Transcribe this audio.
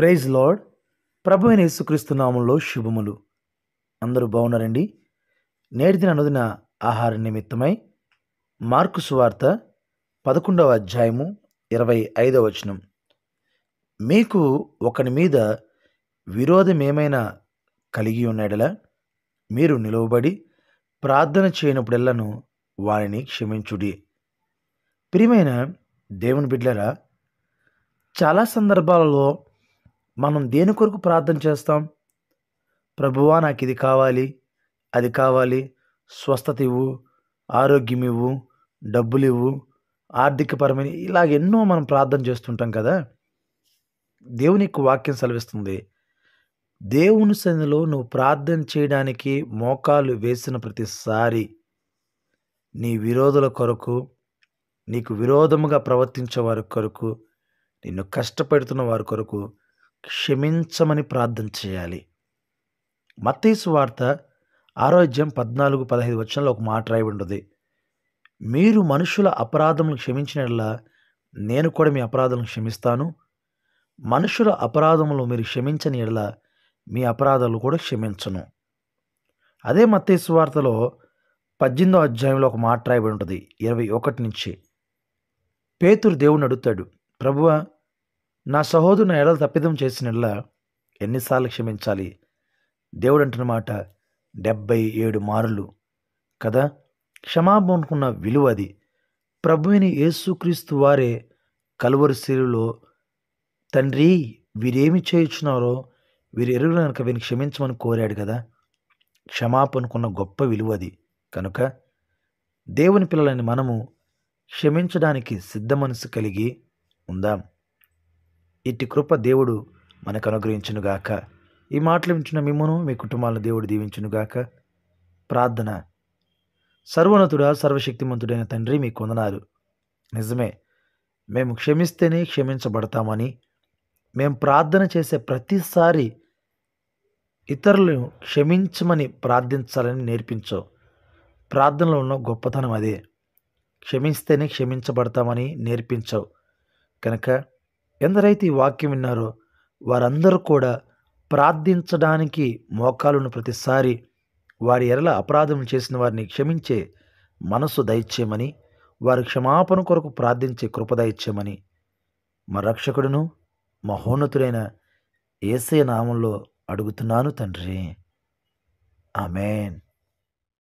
praise lord ప్రభు అయిన యేసుక్రీస్తు నామంలో శుభములు అందరూ బాగున్నారండి నేటి దిన అనుదిన ఆహార నిమిత్తమై మార్కు సువార్త పదకొండవ అధ్యాయము ఇరవై ఐదవ వచనం మీకు ఒకని మీద విరోధం ఏమైనా కలిగి ఉన్నాడలా మీరు నిలువబడి ప్రార్థన చేయనప్పుడెల్లను వారిని క్షమించుడి ప్రియమైన దేవుని బిడ్డలరా చాలా సందర్భాలలో మనం దేని కొరకు ప్రార్థన చేస్తాం ప్రభువా నాకు ఇది కావాలి అది కావాలి స్వస్థత ఇవ్వు ఆరోగ్యం ఇవ్వు డబ్బులు ఇవ్వు ఆర్థికపరమైన ఇలాగ ఎన్నో మనం ప్రార్థన చేస్తుంటాం కదా దేవుని యొక్క వాక్యం సెలవిస్తుంది దేవుని సన్నిధిలో నువ్వు ప్రార్థన చేయడానికి మోకాలు వేసిన ప్రతిసారి నీ విరోధుల కొరకు నీకు విరోధముగా ప్రవర్తించే వారి కొరకు నిన్ను కష్టపెడుతున్న వారి కొరకు క్షమించమని ప్రార్థన చేయాలి మత్తీసు వార్త ఆరోగ్యం పద్నాలుగు పదహైదు వచ్చంలో ఒక మాట రాయి ఉండదు మీరు మనుషుల అపరాధములను క్షమించినట్లా నేను కూడా మీ అపరాధములను క్షమిస్తాను మనుషుల అపరాధములు మీరు క్షమించని ఎడల మీ అపరాధాలు కూడా క్షమించను అదే మత్తీసు వార్తలో పద్దెనిమిదో అధ్యాయంలో ఒక మాట రాయబడి ఉంటుంది ఇరవై ఒకటి నుంచి పేతురు దేవుని అడుగుతాడు ప్రభువా నా సహోదరు నా ఎడలు తప్పిదం చేసినట్లా ఎన్నిసార్లు క్షమించాలి దేవుడు అంటున్న మాట డెబ్బై ఏడు మారులు కదా క్షమాపణకున్న విలువ అది ప్రభువిని యేసుక్రీస్తు వారే కలువరి శిలులో తండ్రి వీరేమి చేయించున్నారో వీరు ఎరుగు కనుక వీరిని క్షమించమని కోరాడు కదా క్షమాపణకున్న గొప్ప విలువ అది కనుక దేవుని పిల్లలని మనము క్షమించడానికి సిద్ధ మనసు కలిగి ఉందాం ఇట్టి కృప దేవుడు మనకు అనుగ్రహించునుగాక ఈ మాటలు వింటున్న మిమ్మను మీ కుటుంబాలను దేవుడు దీవించునుగాక ప్రార్థన సర్వోన్నతుడా సర్వశక్తిమంతుడైన తండ్రి మీకు వందనాలు నిజమే మేము క్షమిస్తేనే క్షమించబడతామని మేము ప్రార్థన చేసే ప్రతిసారి ఇతరులను క్షమించమని ప్రార్థించాలని నేర్పించావు ప్రార్థనలో ఉన్న గొప్పతనం అదే క్షమిస్తేనే క్షమించబడతామని నేర్పించావు కనుక ఎందరైతే ఈ వాక్యం విన్నారో వారందరూ కూడా ప్రార్థించడానికి మోకాలును ప్రతిసారి వారి ఎరల అపరాధం చేసిన వారిని క్షమించే మనస్సు దయచేయమని వారి క్షమాపణ కొరకు ప్రార్థించే కృప దయచేయమని మా రక్షకుడును మహోన్నతుడైన ఏసే నామంలో అడుగుతున్నాను తండ్రి ఆమెన్